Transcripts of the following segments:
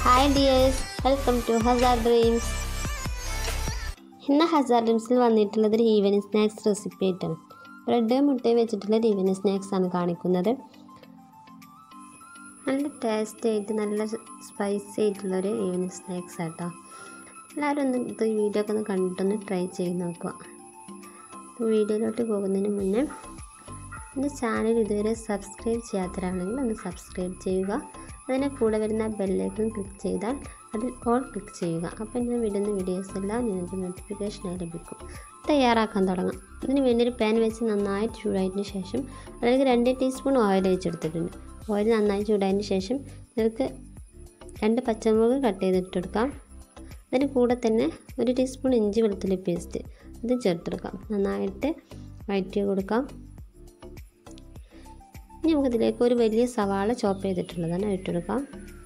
hi dears welcome to Hazar dreams ഇന്ന് ഹസാർ ഡ്രീംസിൽ വന്നിട്ടുള്ളത് ഒരു ഈവനിങ് സ്നാക്സ് റെസിപ്പി ആയിട്ടാണ് ബ്രെഡ് മുട്ടയും വെച്ചിട്ടുള്ള ഒരു ഈവനിങ് സ്നാക്സ് ആണ് കാണിക്കുന്നത് നല്ല ടേസ്റ്റ് ആയിട്ട് നല്ല സ്പൈസി ആയിട്ടുള്ളൊരു ഈവനിങ് സ്നാക്സ് ആട്ടോ എല്ലാവരും ഒന്ന് ഇത് വീഡിയോ ഒക്കെ ഒന്ന് കണ്ടിട്ടൊന്ന് ട്രൈ ചെയ്ത് നോക്കുക അപ്പോൾ വീഡിയോയിലോട്ട് പോകുന്നതിന് മുന്നേ എൻ്റെ ചാനൽ ഇതുവരെ സബ്സ്ക്രൈബ് ചെയ്യാത്തവരാണെങ്കിൽ ഒന്ന് സബ്സ്ക്രൈബ് ചെയ്യുക അതിന് കൂടെ വരുന്ന ബെല്ലൈക്കൺ ക്ലിക്ക് ചെയ്താൽ അതിൽ ഓൾ ക്ലിക്ക് ചെയ്യുക അപ്പോൾ ഞാൻ വിടുന്ന വീഡിയോസ് എല്ലാം നിങ്ങൾക്ക് നോട്ടിഫിക്കേഷനായി ലഭിക്കും തയ്യാറാക്കാൻ തുടങ്ങാം അതിന് വേണ്ടി ഒരു പാൻ വെച്ച് നന്നായിട്ട് ചൂടായതിന് ശേഷം അതിലേക്ക് രണ്ട് ടീസ്പൂൺ ഓയിൽ വെച്ചെടുത്തിട്ടുണ്ട് ഓയിൽ നന്നായി ചൂടായതിന് ശേഷം നിങ്ങൾക്ക് രണ്ട് പച്ചമുളക് കട്ട് ചെയ്തിട്ടെടുക്കാം അതിന് കൂടെ തന്നെ ഒരു ടീസ്പൂൺ ഇഞ്ചി വെളുത്തുള്ളി പേസ്റ്റ് അത് ചേർത്തെടുക്കാം നന്നായിട്ട് വഴറ്റി കൊടുക്കാം ഇനി നമുക്കിതിലേക്ക് ഒരു വലിയ സവാള ചോപ്പ് ചെയ്തിട്ടുള്ളതാണ് ഇട്ടെടുക്കാം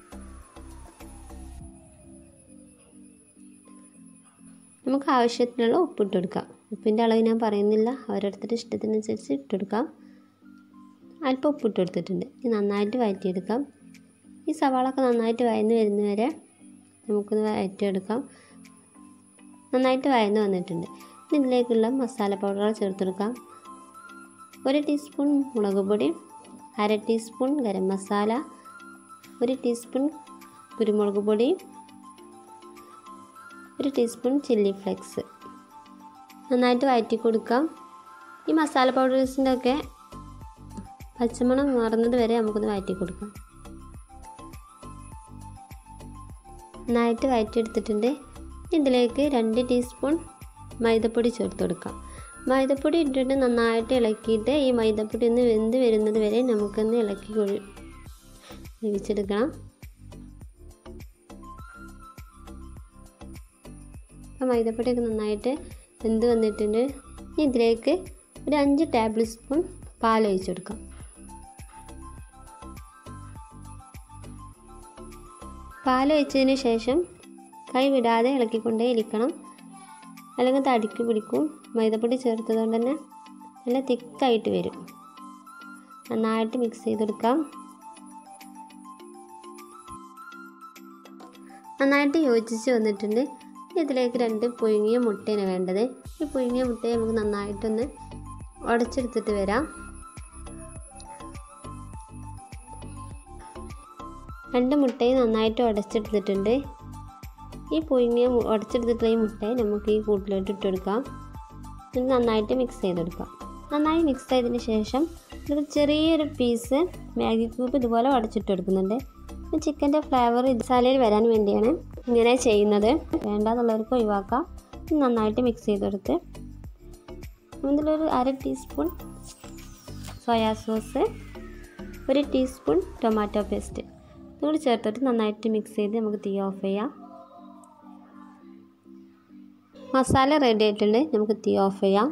നമുക്ക് ആവശ്യത്തിനുള്ള ഉപ്പിട്ട് കൊടുക്കാം ഉപ്പിൻ്റെ അളവ് ഞാൻ പറയുന്നില്ല ഓരോരുത്തരുടെ ഇഷ്ടത്തിനനുസരിച്ച് ഇട്ടെടുക്കാം അല്പം ഉപ്പിട്ട് കൊടുത്തിട്ടുണ്ട് ഇനി നന്നായിട്ട് വഴറ്റിയെടുക്കാം ഈ സവാളൊക്കെ നന്നായിട്ട് വയന്ന് വരുന്നവരെ നമുക്കൊന്ന് വഴറ്റിയെടുക്കാം നന്നായിട്ട് വയന്ന് വന്നിട്ടുണ്ട് ഇനി ഇതിലേക്കുള്ള മസാല പൗഡറുകൾ ചേർത്തെടുക്കാം ഒരു ടീസ്പൂൺ മുളക് പൊടി അര ടീസ്പൂൺ ഗരം മസാല ഒരു ടീസ്പൂൺ കുരുമുളക് പൊടി ഒരു ടീസ്പൂൺ ചില്ലി ഫ്ലെക്സ് നന്നായിട്ട് വഴറ്റി കൊടുക്കാം ഈ മസാല പൗഡേഴ്സിൻ്റെ ഒക്കെ പച്ചമണം മാറുന്നത് വരെ നമുക്കൊന്ന് വഴറ്റി കൊടുക്കാം നന്നായിട്ട് വഴറ്റിയെടുത്തിട്ടുണ്ട് ഇതിലേക്ക് രണ്ട് ടീസ്പൂൺ മൈദപ്പൊടി ചേർത്ത് കൊടുക്കാം മൈദപ്പൊടി ഇട്ടിട്ട് നന്നായിട്ട് ഇളക്കിയിട്ട് ഈ മൈദപ്പൊടി ഒന്ന് വെന്ത് വരുന്നത് വരെ നമുക്കൊന്ന് ഇളക്കി കൊഴി വേവിച്ചെടുക്കണം അപ്പോൾ മൈദപ്പൊടിയൊക്കെ നന്നായിട്ട് വെന്ത് വന്നിട്ടുണ്ട് ഇനി ഇതിലേക്ക് ഒരു അഞ്ച് ടേബിൾ സ്പൂൺ പാൽ ഒഴിച്ചെടുക്കാം പാൽ ഒഴിച്ചതിന് ശേഷം കൈ വിടാതെ ഇളക്കിക്കൊണ്ടേ ഇരിക്കണം അല്ലെങ്കിൽ തടിക്ക് പിടിക്കും മൈദപ്പൊടി ചേർത്തതുകൊണ്ട് തന്നെ നല്ല തിക്കായിട്ട് വരും നന്നായിട്ട് മിക്സ് ചെയ്തെടുക്കാം നന്നായിട്ട് യോജിച്ച് വന്നിട്ടുണ്ട് ഇതിലേക്ക് രണ്ട് പുഴുങ്ങിയ മുട്ടയാണ് വേണ്ടത് ഈ പുഴുങ്ങിയ മുട്ടയെ നമുക്ക് നന്നായിട്ടൊന്ന് ഉടച്ചെടുത്തിട്ട് വരാം രണ്ട് മുട്ടയും നന്നായിട്ട് ഉടച്ചെടുത്തിട്ടുണ്ട് ഈ പുഴുങ്ങിയ ഉടച്ചെടുത്തിട്ടുള്ള ഈ മുട്ടയെ നമുക്ക് ഈ കൂട്ടിലോട്ട് ഇട്ട് കൊടുക്കാം ഇത് നന്നായിട്ട് മിക്സ് ചെയ്തെടുക്കാം നന്നായി മിക്സ് ചെയ്തതിന് ശേഷം ഒരു ചെറിയൊരു പീസ് മാഗി ക്യൂബ് ഇതുപോലെ ഉടച്ചിട്ട് കൊടുക്കുന്നുണ്ട് ചിക്കൻ്റെ ഫ്ലേവർ മസാലയിൽ വരാൻ വേണ്ടിയാണ് ഇങ്ങനെ ചെയ്യുന്നത് വേണ്ടാന്നുള്ളവർക്ക് ഒഴിവാക്കാം നന്നായിട്ട് മിക്സ് ചെയ്തെടുത്ത് ഇതിലൊരു അര ടീസ്പൂൺ സോയാ സോസ് ഒരു ടീസ്പൂൺ ടൊമാറ്റോ പേസ്റ്റ് ഇതുകൂടി ചേർത്തിട്ട് നന്നായിട്ട് മിക്സ് ചെയ്ത് നമുക്ക് തീ ഓഫ് ചെയ്യാം മസാല റെഡി ആയിട്ടുണ്ട് നമുക്ക് തീ ഓഫ് ചെയ്യാം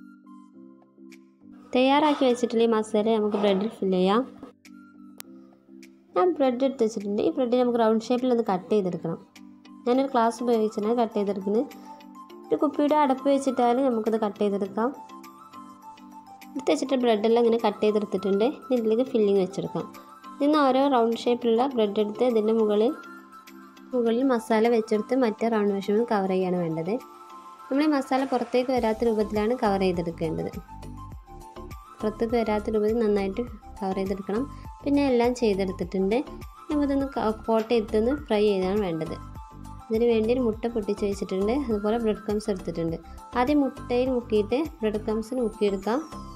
തയ്യാറാക്കി വെച്ചിട്ടുള്ള ഈ മസാല നമുക്ക് ബ്രെഡിൽ ഫില്ല് ചെയ്യാം ഞാൻ ബ്രെഡ് എടുത്ത് വെച്ചിട്ടുണ്ട് ഈ ബ്രെഡ് നമുക്ക് റൗണ്ട് ഷേപ്പിൽ ഒന്ന് കട്ട് ചെയ്തെടുക്കണം ഞാനൊരു ഗ്ലാസ് ഉപയോഗിച്ചാണ് കട്ട് ചെയ്തെടുക്കുന്നത് ഒരു കുപ്പിയുടെ അടപ്പ് വെച്ചിട്ടാലും നമുക്കത് കട്ട് ചെയ്തെടുക്കാം എടുത്ത് വെച്ചിട്ട് ബ്രെഡെല്ലാം ഇങ്ങനെ കട്ട് ചെയ്തെടുത്തിട്ടുണ്ട് ഇതിലേക്ക് ഫില്ലിങ് വെച്ചെടുക്കാം ഇതിന് ഓരോ റൗണ്ട് ഷേപ്പിലുള്ള ബ്രെഡ് എടുത്ത് ഇതിൻ്റെ മുകളിൽ മുകളിൽ മസാല വെച്ചെടുത്ത് മറ്റേ റൗണ്ട് വശം കവർ ചെയ്യാണ് വേണ്ടത് നമ്മൾ ഈ മസാല പുറത്തേക്ക് വരാത്ത രൂപത്തിലാണ് കവർ ചെയ്തെടുക്കേണ്ടത് പുറത്തേക്ക് വരാത്ത രൂപത്തിൽ നന്നായിട്ട് കവർ ചെയ്തെടുക്കണം പിന്നെ എല്ലാം ചെയ്തെടുത്തിട്ടുണ്ട് നമുക്കിതൊന്ന് കോട്ട് ചെയ്തിട്ടൊന്ന് ഫ്രൈ ചെയ്താണ് വേണ്ടത് ഇതിന് വേണ്ടി ഒരു മുട്ട പൊട്ടിച്ച് വെച്ചിട്ടുണ്ട് അതുപോലെ ബ്രെഡ് ക്രംസ് എടുത്തിട്ടുണ്ട് ആദ്യം മുട്ടയിൽ മുക്കിയിട്ട് ബ്രെഡ് ക്രംസിൽ മുക്കിയെടുക്കാം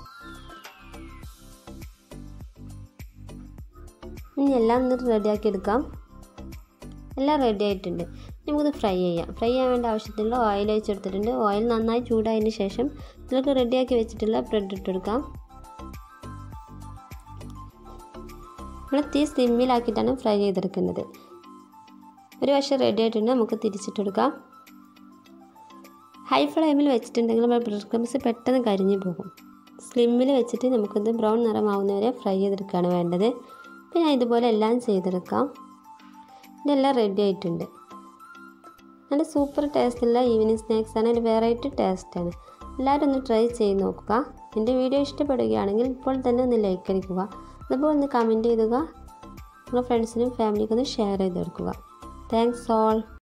ഇനി എല്ലാം ഒന്ന് റെഡിയാക്കി എടുക്കാം എല്ലാം റെഡി ആയിട്ടുണ്ട് നമുക്കിത് ഫ്രൈ ചെയ്യാം ഫ്രൈ ചെയ്യാൻ വേണ്ട ആവശ്യത്തിലുള്ള ഓയിൽ വെച്ചെടുത്തിട്ടുണ്ട് ഓയിൽ നന്നായി ചൂടായതിന് ശേഷം ഇതിലേക്ക് റെഡിയാക്കി വെച്ചിട്ടുള്ള ബ്രെഡ് ഇട്ടെടുക്കാം നമ്മൾ തീ സ്ലിമ്മിലാക്കിയിട്ടാണ് ഫ്രൈ ചെയ്തെടുക്കുന്നത് ഒരു വശം റെഡി ആയിട്ടുണ്ട് നമുക്ക് തിരിച്ചിട്ടെടുക്കാം ഹൈ ഫ്ലെയിമിൽ വെച്ചിട്ടുണ്ടെങ്കിൽ നമ്മൾ ബ്രെഡ് ക്രംസ് പെട്ടെന്ന് കരിഞ്ഞു പോകും സ്ലിമ്മിൽ വെച്ചിട്ട് നമുക്കിത് ബ്രൗൺ നിറമാവുന്നവരെ ഫ്രൈ ചെയ്തെടുക്കുകയാണ് വേണ്ടത് പിന്നെ ഇതുപോലെ എല്ലാം ചെയ്തെടുക്കാം ഇതെല്ലാം റെഡി ആയിട്ടുണ്ട് നല്ല സൂപ്പർ ടേസ്റ്റുള്ള ഈവനിങ് സ്നാക്സാണ് ഒരു വെറൈറ്റി ടേസ്റ്റാണ് എല്ലാവരും ഒന്ന് ട്രൈ ചെയ്ത് നോക്കുക എൻ്റെ വീഡിയോ ഇഷ്ടപ്പെടുകയാണെങ്കിൽ ഇപ്പോൾ തന്നെ ഒന്ന് ലൈക്ക് അടിക്കുക അതുപോലെ ഒന്ന് കമൻറ്റ് ചെയ്യുക നിങ്ങളുടെ ഫ്രണ്ട്സിനും ഫാമിലിക്കും ഒന്ന് ഷെയർ ചെയ്ത് കൊടുക്കുക താങ്ക്സ് ഓൾ